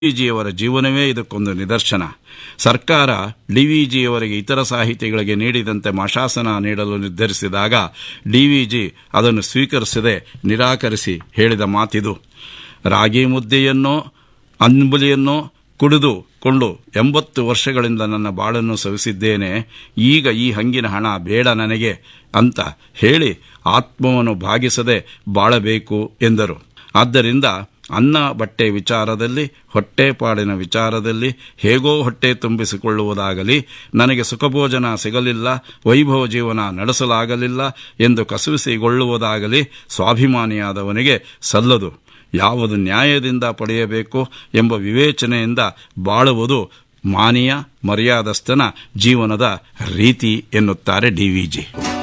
ಡಿವಿಜಿಯವರ ಜೀವನವೇ ಇದಕ್ಕೊಂದು ನಿದರ್ಶನ ಸರ್ಕಾರ ಡಿವಿಜಿಯವರಿಗೆ ಇತರ ಸಾಹಿತಿಗಳಿಗೆ ನೀಡಿದಂತೆ ಮಾಶಾಸನ ನೀಡಲು ನಿರ್ಧರಿಸಿದಾಗ ಡಿವಿಜಿ ಅದನ್ನು ಸ್ವೀಕರಿಸದೆ ನಿರಾಕರಿಸಿ ಹೇಳಿದ ಮಾತಿದು ರಾಗಿ ಮುದ್ದೆಯನ್ನೋ ಅಂಬುಲಿಯನ್ನೋ ಕುಡಿದು ಕೊಂಡು ಎಂಬತ್ತು ವರ್ಷಗಳಿಂದ ನನ್ನ ಬಾಳನ್ನು ಸವಿಸಿದ್ದೇನೆ ಈಗ ಈ ಹಂಗಿನ ಹಣ ಬೇಡ ನನಗೆ ಅಂತ ಹೇಳಿ ಆತ್ಮವನ್ನು ಭಾಗಿಸದೆ ಬಾಳಬೇಕು ಎಂದರು ಆದ್ದರಿಂದ ಅನ್ನ ಬಟ್ಟೆ ವಿಚಾರದಲ್ಲಿ ಹೊಟ್ಟೆಪಾಡಿನ ವಿಚಾರದಲ್ಲಿ ಹೇಗೋ ಹೊಟ್ಟೆ ತುಂಬಿಸಿಕೊಳ್ಳುವುದಾಗಲಿ ನನಗೆ ಸುಖಭೋಜನ ಸಿಗಲಿಲ್ಲ ವೈಭವ ಜೀವನ ನಡೆಸಲಾಗಲಿಲ್ಲ ಎಂದು ಕಸುವಿಸಿಗೊಳ್ಳುವುದಾಗಲಿ ಸ್ವಾಭಿಮಾನಿಯಾದವನಿಗೆ ಸಲ್ಲದು ಯಾವುದು ನ್ಯಾಯದಿಂದ ಪಡೆಯಬೇಕು ಎಂಬ ವಿವೇಚನೆಯಿಂದ ಬಾಳುವುದು ಮಾನೀಯ ಮರ್ಯಾದಸ್ಥನ ಜೀವನದ ರೀತಿ ಎನ್ನುತ್ತಾರೆ ಡಿವಿಜಿ